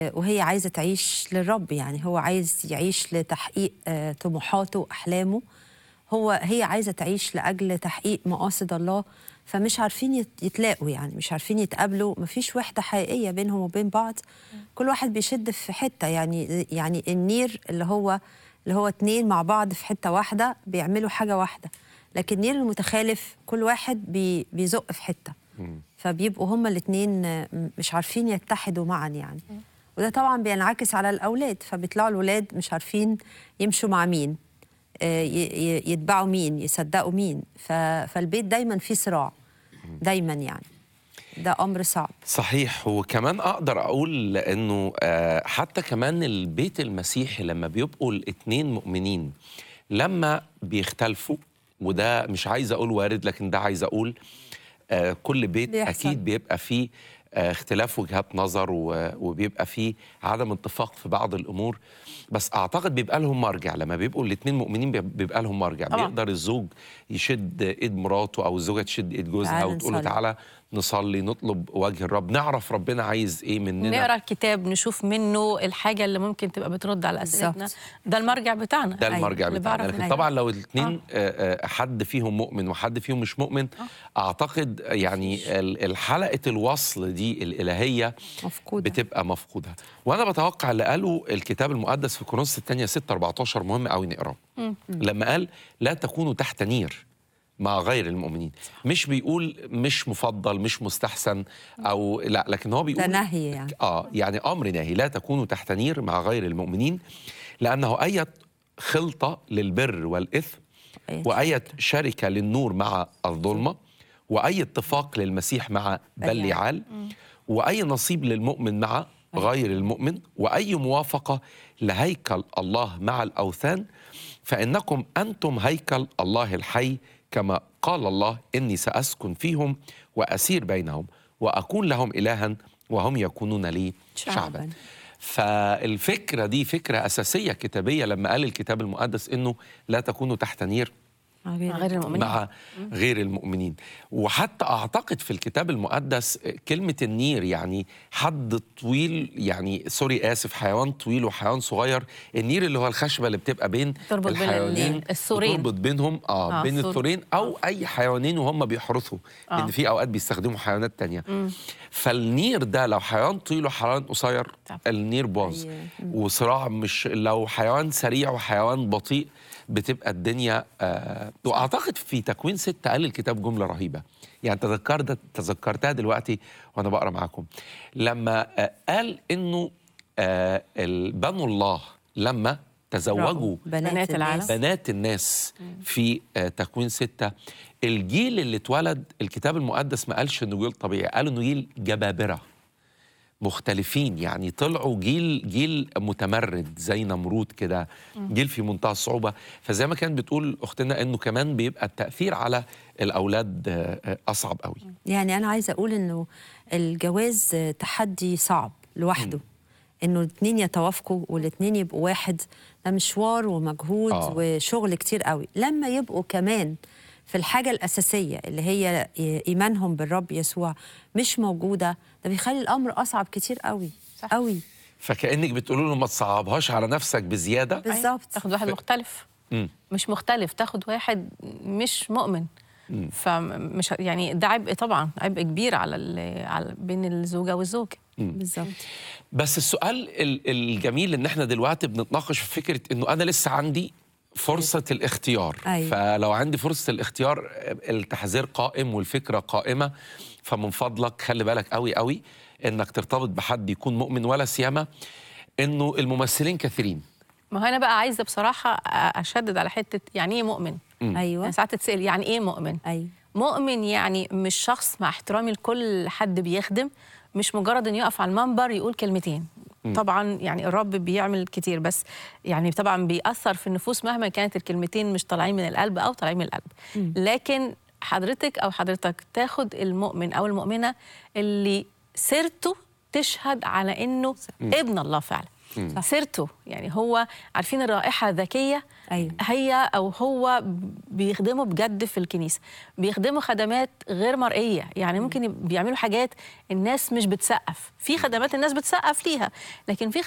وهي عايزة تعيش للرب يعني هو عايز يعيش لتحقيق آه، طموحاته وأحلامه هو هي عايزة تعيش لأجل تحقيق مقاصد الله فمش عارفين يت- يتلاقوا يعني مش عارفين يتقابلوا مفيش وحدة حقيقية بينهم وبين بعض كل واحد بيشد في حتة يعني يعني النير اللي هو اللي هو اتنين مع بعض في حتة واحدة بيعملوا حاجة واحدة لكن النير المتخالف كل واحد بي بيزق في حتة فبيبقوا هما الاتنين آه، مش عارفين يتحدوا معا يعني وده طبعا بينعكس على الأولاد فبيطلعوا الولاد مش عارفين يمشوا مع مين آه، ي- ي- يتبعوا مين يصدقوا مين ف- فالبيت دايما فيه صراع دايما يعني ده أمر صعب صحيح وكمان اقدر اقول انه آه، حتى كمان البيت المسيحي لما بيبقوا الاتنين مؤمنين لما بيختلفوا وده مش عايز اقول وارد لكن ده عايز اقول آه، كل بيت بيحصل. اكيد بيبقى فيه آه، اختلاف وجهات نظر و- وبيبقى فيه عدم اتفاق في بعض الامور بس اعتقد بيبقى لهم مرجع لما بيبقوا الاثنين مؤمنين بيب- بيبقى لهم مرجع طبعاً. بيقدر الزوج يشد ايد مراته او الزوجه تشد ايد جوزها تعالى وتقول له نصلي. تعالى نصلي نطلب وجه الرب نعرف ربنا عايز ايه مننا نقرا الكتاب نشوف منه الحاجه اللي ممكن تبقى بترد على اسئلتنا بالظبط. ده المرجع بتاعنا ده المرجع اللي بتاعنا بعرف لكن منه. طبعا لو الاثنين حد فيهم مؤمن وحد فيهم مش مؤمن اعتقد يعني ال- الحلقه الوصل دي الالهيه مفقودة بتبقى مفقوده وانا بتوقع اللي قاله الكتاب المقدس في كورنثوس الثانيه 6 14 مهم قوي نقراه لما قال لا تكونوا تحت نير مع غير المؤمنين مش بيقول مش مفضل مش مستحسن او لا لكن هو بيقول ده نهي يعني اه يعني امر ناهي لا تكونوا تحت نير مع غير المؤمنين لانه اية خلطه للبر والاثم أية وأية شركه للنور مع الظلمه واي اتفاق للمسيح مع بليعال واي نصيب للمؤمن مع غير المؤمن واي موافقه لهيكل الله مع الاوثان فانكم انتم هيكل الله الحي كما قال الله اني ساسكن فيهم واسير بينهم واكون لهم الها وهم يكونون لي شعباً. شعبا فالفكره دي فكره اساسيه كتابيه لما قال الكتاب المقدس انه لا تكونوا تحت نير مع مع غير المؤمنين مع غير المؤمنين وحتى اعتقد في الكتاب المقدس كلمه النير يعني حد طويل يعني سوري اسف حيوان طويل وحيوان صغير النير اللي هو الخشبه اللي بتبقى بين تربط بين الحيوانين ال- السورين. تربط بينهم اه, آه، بين السور. الثورين او اي حيوانين وهم بيحرثوا آه. لان في اوقات بيستخدموا حيوانات تانية فالنير ده لو حيوان طويل وحيوان قصير طبعا. النير باظ أيوة. وصراع مش لو حيوان سريع وحيوان بطيء بتبقى الدنيا آه واعتقد في تكوين ستة قال الكتاب جمله رهيبه يعني تذكرت تذكرتها دلوقتي وانا بقرا معاكم لما آه قال انه آه ال- بنو الله لما تزوجوا بنات, بنات العالم. الناس. بنات الناس في آه، تكوين ستة الجيل اللي اتولد الكتاب المقدس ما قالش انه جيل طبيعي قال انه جيل جبابرة مختلفين يعني طلعوا جيل جيل متمرد زي نمرود كده جيل في منتهى الصعوبة فزي ما كانت بتقول أختنا انه كمان بيبقى التأثير على الأولاد آه، آه، أصعب قوي يعني أنا عايزة أقول إنه الجواز آه، تحدي صعب لوحده إنه الاتنين يتوافقوا والاتنين يبقوا واحد ده مشوار ومجهود آه. وشغل كتير قوي لما يبقوا كمان في الحاجة الأساسية اللي هي إيمانهم بالرب يسوع مش موجودة ده بيخلي الأمر أصعب كتير قوي صح. قوي فكأنك بتقولوا له ما تصعبهاش على نفسك بزيادة بالظبط تاخد واحد مختلف مم. مش مختلف تاخد واحد مش مؤمن فمش يعني ده عبء طبعا عبء كبير على, ال- على بين الزوجه والزوج بالظبط بس السؤال ال- الجميل ان احنا دلوقتي بنتناقش في فكره انه انا لسه عندي فرصة الاختيار أيوة. فلو عندي فرصة الاختيار التحذير قائم والفكرة قائمة فمن فضلك خلي بالك قوي قوي انك ترتبط بحد يكون مؤمن ولا سيما انه الممثلين كثيرين ما هو انا بقى عايزه بصراحه اشدد على حته يعني ايه مؤمن أيوة يعني ساعات تتسال يعني ايه مؤمن أيوة مؤمن يعني مش شخص مع احترامي لكل حد بيخدم مش مجرد انه يقف على المنبر يقول كلمتين طبعا يعني الرب بيعمل كتير بس يعني طبعا بيأثر في النفوس مهما كانت الكلمتين مش طالعين من القلب او طالعين من القلب لكن حضرتك او حضرتك تاخد المؤمن او المؤمنه اللي سيرته تشهد على انه ابن الله فعلا صح. سيرته يعني هو عارفين الرائحه ذكيه أيوة. هي او هو بيخدموا بجد في الكنيسه بيخدموا خدمات غير مرئيه يعني ممكن بيعملوا حاجات الناس مش بتسقف في خدمات الناس بتسقف ليها لكن في